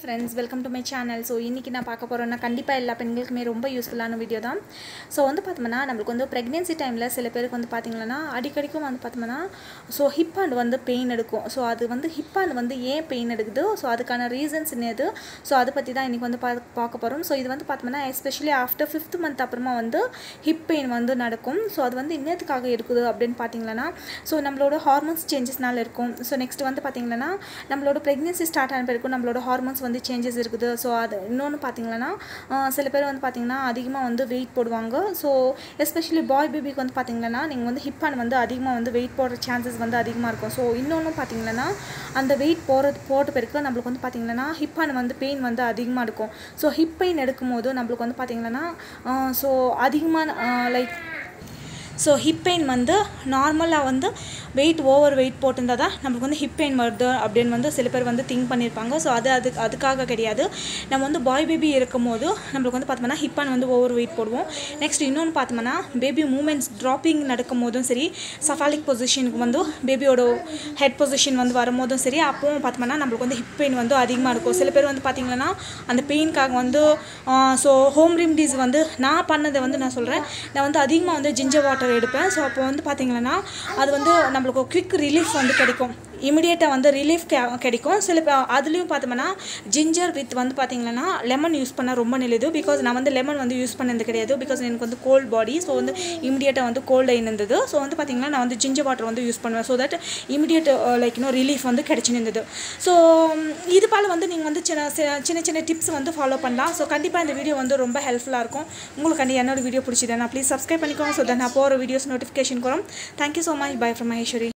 friends welcome to my channel so இன்றைக்கி நான் பார்க்க போகிறேன்னா கண்டிப்பாக எல்லா பெண்களுக்குமே ரொம்ப யூஸ்ஃபுல்லான வீடியோ தான் ஸோ வந்து பார்த்தோம்னா நம்மளுக்கு வந்து ப்ரெக்னென்சி டைமில் சில பேருக்கு வந்து பார்த்திங்கன்னா அடிக்கடிக்கும் வந்து பார்த்தோம்னா ஸோ ஹிப் ஹேண்ட் வந்து பெயின் எடுக்கும் ஸோ அது வந்து ஹிப் ஹேண்ட் வந்து ஏன் பெயின் எடுக்குது ஸோ அதுக்கான ரீசன்ஸ் என்னது ஸோ அதை பற்றி தான் இன்றைக்கி வந்து பா பார்க்க போகிறோம் ஸோ இது வந்து பார்த்தோம்னா எஸ்பெஷலி ஆஃப்டர் ஃபிஃப்த் மந்த் அப்புறமா வந்து ஹிப் பெயின் வந்து நடக்கும் ஸோ அது வந்து இன்னத்துக்காக இருக்குது அப்படின்னு பார்த்தீங்கன்னா ஸோ நம்மளோட ஹார்மோன்ஸ் சேஞ்சஸ்னால இருக்கும் ஸோ நெக்ஸ்ட் வந்து பார்த்தீங்கன்னா நம்மளோட ப்ரெக்னென்சி ஸ்டார்ட் ஆன பிறகு நம்மளோட ஹார்மோன்ஸ் வந்து சேஞ்சஸ் இருக்குது ஸோ அது இன்னொன்று பார்த்தீங்கன்னா சில பேர் வந்து பார்த்தீங்கன்னா அதிகமாக வந்து வெயிட் போடுவாங்க ஸோ எஸ்பெஷலி பாய் பேபிக்கு வந்து பார்த்தீங்கன்னா நீங்கள் வந்து ஹிப் ஹேண்ட் வந்து அதிகமாக வந்து வெயிட் போடுற சான்சஸ் வந்து அதிகமாக இருக்கும் ஸோ இன்னொன்று பார்த்தீங்கன்னா அந்த வெயிட் போகிறது போட்ட பிறகு நம்மளுக்கு வந்து பார்த்தீங்கன்னா ஹிப் ஹேண்ட் வந்து பெயின் வந்து அதிகமாக இருக்கும் ஸோ ஹிப் பெயின் எடுக்கும்போது நம்மளுக்கு வந்து பார்த்தீங்கன்னா ஸோ அதிகமான லைக் ஸோ ஹிப் பெயின் வந்து நார்மலாக வந்து வெயிட் ஓவர் வெயிட் போட்டிருந்தா தான் நம்மளுக்கு வந்து ஹிப் பெயின் வருது அப்படின்னு வந்து சில பேர் வந்து திங்க் பண்ணியிருப்பாங்க ஸோ அது அது அதுக்காக கிடையாது நம்ம வந்து பாய் பேபி இருக்கும் போது நம்மளுக்கு வந்து பார்த்தோம்னா ஹிப் ஹேண்ட் வந்து ஓவர் வெயிட் போடுவோம் நெக்ஸ்ட் இன்னொன்று பார்த்தோம்னா பேபி மூமெண்ட்ஸ் ட்ராப்பிங் நடக்கும் போதும் சரி சஃபாலிக் பொசிஷனுக்கு வந்து பேபியோட ஹெட் பொசிஷன் வந்து வரும்போதும் சரி அப்பவும் பார்த்தோம்னா நம்மளுக்கு வந்து ஹிப் பெயின் வந்து அதிகமாக இருக்கும் சில பேர் வந்து பார்த்திங்கன்னா அந்த பெயின்காக வந்து ஸோ ஹோம் ரெமிடிஸ் வந்து நான் பண்ணதை வந்து நான் சொல்கிறேன் நான் வந்து அதிகமாக வந்து ஜிஞ்சர் வாட்டர் எடுப்பேன் ஸோ அப்போ வந்து பார்த்திங்கன்னா அது வந்து நம்மளுக்கு குவிக் ரிலீஃப் வந்து கிடைக்கும் இமிடியேட்டாக வந்து ரிலீஃப் கெ கிடைக்கும் சில பே- அதுலேயும் பார்த்தோம்னா ஜிஞ்சர் வித் வந்து பார்த்திங்கன்னா லெமன் யூஸ் பண்ணால் ரொம்ப நல்லது பிகாஸ் நான் வந்து லெமன் வந்து யூஸ் பண்ணது கிடையாது பிகாஸ் எனக்கு வந்து கோல்ட் பாடி ஸோ வந்து இமிடியேட்டாக வந்து கோல்டு இருந்தது ஸோ வந்து பார்த்திங்கன்னா நான் வந்து ஜிஞ்சர் வாட்டர் வந்து யூஸ் பண்ணுவேன் ஸோ தட் இமிடியேட் லைக் இன்னும் ரிலீஃப் வந்து கிடச்சி இருந்தது ஸோ இது போல் வந்து நீங்கள் வந்து சின்ன சி- சின்ன சின்ன டிப்ஸ் வந்து ஃபாலோ பண்ணலாம் ஸோ கண்டிப்பாக இந்த வீடியோ வந்து ரொம்ப ஹெல்ப்ஃபுல்லாக இருக்கும் உங்களுக்கு கண்டி என்னோட வீடியோ பிடிச்சிதுன்னா ப்ளீஸ் சப்ஸ்கிரைப் பண்ணிக்கோங்க ஸோ தட் நான் போகிற வீடியோஸ் நோட்டிஃபிகேஷன் வரும் thank you so much bye from Maheswari